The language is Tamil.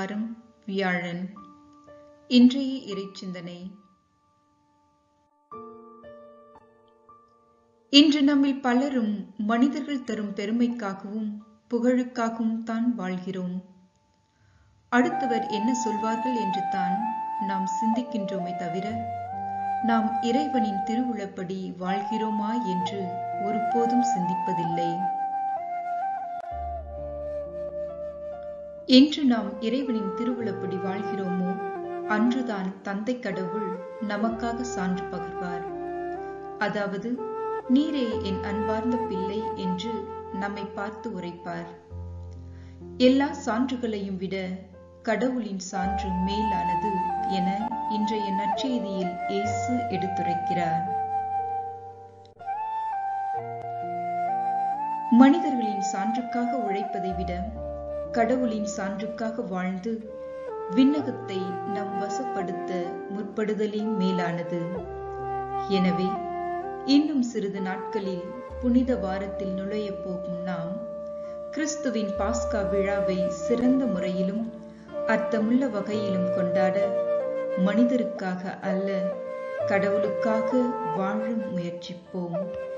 வாரம் வியாழன் இன்றைய இறைச்சிந்தனை இன்று நம்மில் பலரும் மனிதர்கள் தரும் பெருமைக்காகவும் புகழுக்காகவும் தான் வாழ்கிறோம் அடுத்தவர் என்ன சொல்வார்கள் என்று தான் நாம் சிந்திக்கின்றோமே தவிர நாம் இறைவனின் திருவுளப்படி வாழ்கிறோமா என்று ஒருபோதும் சிந்திப்பதில்லை என்று நாம் இறைவனின் திருவுளப்படி வாழ்கிறோமோ அன்றுதான் தந்தை கடவுள் நமக்காக சான்று பகர்வார் அதாவது நீரே என் அன்பார்ந்த பிள்ளை என்று நம்மை பார்த்து உரைப்பார் எல்லா சான்றுகளையும் விட கடவுளின் சான்று மேலானது என இன்றைய நற்செய்தியில் இயேசு எடுத்துரைக்கிறார் மனிதர்களின் சான்றுக்காக உழைப்பதை விட கடவுளின் சான்றுக்காக வாழ்ந்து விண்ணகத்தை நம் வசப்படுத்த முற்படுதலே மேலானது எனவே இன்னும் சிறிது நாட்களில் புனித வாரத்தில் நுழைய போகும் நாம் கிறிஸ்துவின் பாஸ்கா விழாவை சிறந்த முறையிலும் அர்த்தமுள்ள வகையிலும் கொண்டாட மனிதருக்காக அல்ல கடவுளுக்காக வாழ முயற்சிப்போம்